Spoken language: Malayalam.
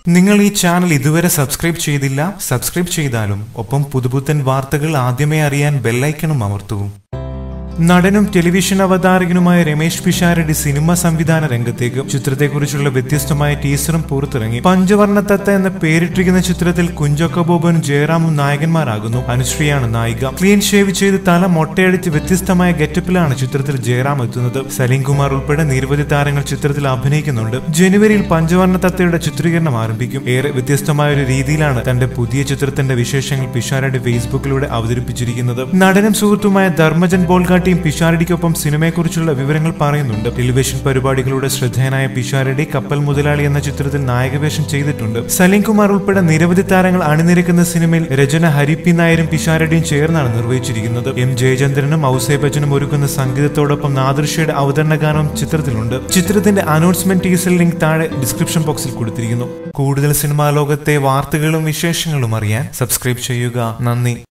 നിങ്ങൾ ഈ ചാനൽ ഇതുവരെ സബ്സ്ക്രൈബ് ചെയ്തില്ല സബ്സ്ക്രൈബ് ചെയ്താലും ഒപ്പം പുതുപുത്തൻ വാർത്തകൾ ആദ്യമേ അറിയാൻ ബെല്ലൈക്കണും അമർത്തൂ നടനും ടെലിവിഷൻ അവതാരകനുമായ രമേശ് പിഷാരടി സിനിമ സംവിധാന രംഗത്തേക്ക് ചിത്രത്തെക്കുറിച്ചുള്ള വ്യത്യസ്തമായ ടീസറും പുറത്തിറങ്ങി പഞ്ചവർണ്ണ തത്ത എന്ന പേരിട്ടിരിക്കുന്ന ചിത്രത്തിൽ കുഞ്ചൊക്ക ബോബനും ജയറാമും നായകന്മാരാകുന്നു അനുശ്രീയാണ് നായിക ക്ലീൻ ഷേവ് ചെയ്ത് തല മൊട്ടയടിച്ച് വ്യത്യസ്തമായ ഗെറ്റപ്പിലാണ് ചിത്രത്തിൽ ജയറാം എത്തുന്നത് സലീം കുമാർ ഉൾപ്പെടെ നിരവധി താരങ്ങൾ ചിത്രത്തിൽ അഭിനയിക്കുന്നുണ്ട് ജനുവരിയിൽ പഞ്ചവർണ്ണ തത്തയുടെ ചിത്രീകരണം ആരംഭിക്കും ഏറെ വ്യത്യസ്തമായ ഒരു രീതിയിലാണ് തന്റെ പുതിയ ചിത്രത്തിന്റെ വിശേഷങ്ങൾ പിഷാരടി ഫേസ്ബുക്കിലൂടെ അവതരിപ്പിച്ചിരിക്കുന്നത് നടനും സുഹൃത്തുമായ ധർമ്മജൻ ബോൾഗാട്ടിയും പിഷാരടിക്കൊപ്പം സിനിമയെക്കുറിച്ചുള്ള വിവരങ്ങൾ പറയുന്നുണ്ട് ടെലിവിഷൻ പരിപാടികളുടെ ശ്രദ്ധേയനായ പിഷാരടി കപ്പൽ മുതലാളി എന്ന ചിത്രത്തിൽ നായകവേഷം ചെയ്തിട്ടുണ്ട് സലീം കുമാർ ഉൾപ്പെടെ നിരവധി താരങ്ങൾ അണിനിരക്കുന്ന സിനിമയിൽ രചന ഹരിപ്പി നായരും പിഷാരടിയും ചേർന്നാണ് നിർവഹിച്ചിരിക്കുന്നത് എം ജയചന്ദ്രനും ഔസേ ബച്ചനും ഒരുക്കുന്ന സംഗീതത്തോടൊപ്പം നാദൃഷയുടെ അവതരണ ഗാനവും ചിത്രത്തിലുണ്ട് ചിത്രത്തിന്റെ അനൗൺസ്മെന്റ് ടീസർ ലിങ്ക് താഴെ ഡിസ്ക്രിപ്ഷൻ ബോക്സിൽ കൊടുത്തിരിക്കുന്നു കൂടുതൽ സിനിമാ ലോകത്തെ വാർത്തകളും വിശേഷങ്ങളും അറിയാൻ സബ്സ്ക്രൈബ് ചെയ്യുക നന്ദി